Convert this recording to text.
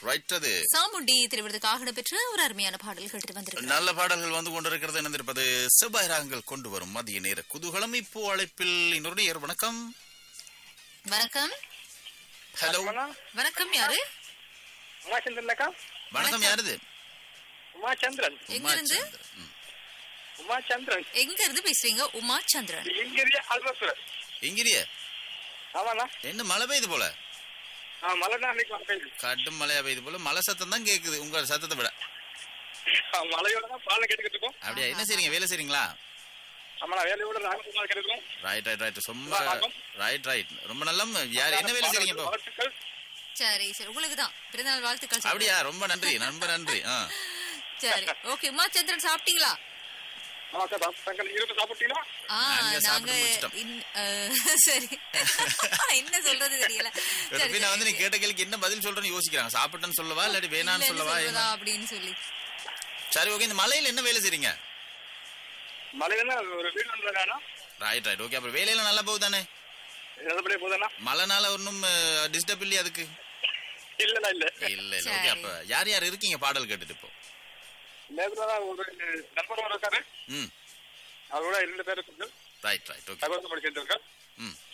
Right அது சாமுண்டி திருவிழத்துக்காக இடம்பெற்ற ஒரு அருமையான பாடல் கேட்டு வந்திருக்கிறார் நல்ல பாடல்கள் வந்து கொண்டிருக்கிறது இணைந்திருப்பது செவ்வாய் ராகங்கள் கொண்டு வரும் மதிய நேர குதூகலம் இப்போ அழைப்பில் இன்னொரு நேர் வணக்கம் வணக்கம் ஹலோ வணக்கம் யாரு உமாச்சந்திரன் அக்கா வணக்கம் யாருது உமாச்சந்திரன் எங்க இருந்து உமாச்சந்திரன். ம். உமாச்சந்திரன் எங்க இருந்து பேசுறீங்க உமா சந்திரன் இங்கிரிய அல்வசுரன் எங்கிரிய ஆமாண்ணா என்ன மழை பெய்யுது போல ஆ மலைதான் அன்னைக்கு மழை பெய்யுது கடும் மழையா பெய்யுது போல மழை சத்தம் தான் கேக்குது உங்க சத்தத்தை விட ஆ, மழையோட தான் பாடல கேட்டுக்கிட்டு இருக்கோம் அப்படியா என்ன செய்றீங்க வேலை செய்றீங்களா ஆமாண்ணா வேலையோட ராககுமார் கேட்டுருக்கோம் ரைட் ரைட் ரைட் ரொம்ப ரைட் ரைட் ரொம்ப நல்ல யார் என்ன வேலை செய்றீங்க இப்போ வாழ்த்துக்கள் சரி சரி உங்களுக்கு தான் பிறந்தநாள் வாழ்த்துக்கள் சொல்றேன். அப்படியா ரொம்ப நன்றி ரொம்ப நன்றி ஆ சரி ஓகே உமா சந்திரன் சாப்பிட்டீங்களா ஆமாக்கா சாப்பிட்டாங்க இருபது சாப்பிட்டீங்களா ஆ நாங்க நாங்க சாப்பிட்டு முடிச்சிட்டோம். இன்- அஹ், சரி என்ன சொல்றது தெரியல சரி, பின்ன வந்து நீ சரி. கேட்ட கேள்விக்கு என்ன பதில் சொல்றேன்னு யோசிக்கிறாங்க சாப்பிட்டேன்னு சொல்லவா இல்லாட்டி வேணான்னு இல்லைன்னு சொல்லவா சொல்றதா என்ன? அப்படின்னு சொல்லி சரி ஓகே இந்த மலையில என்ன வேலை செய்றீங்க மழையில ஒரு வீடு வந்துருக்கானா ரைட் ரைட் ஓகே அப்புறம் வேலையெல்லாம் நல்லா போகுது தானே நல்லபடியா போதுண்ணா மழைனால ஒன்றும் டிஸ்டர்ப் இல்லையா அதுக்கு இல்லண்ணா இல்ல இல்ல இல்ல ஓகே அப்ப யார் யார் இருக்கீங்க பாடல் கேட்டுட்டு இப்போ நேரத்துல ஒரு நண்பர் ஒரு இருக்காரு ம் அவரோட இரண்டு பேர் இருக்கு ரைட் ரைட் ஓகே தகவல் படிச்சிருக்காரு ம்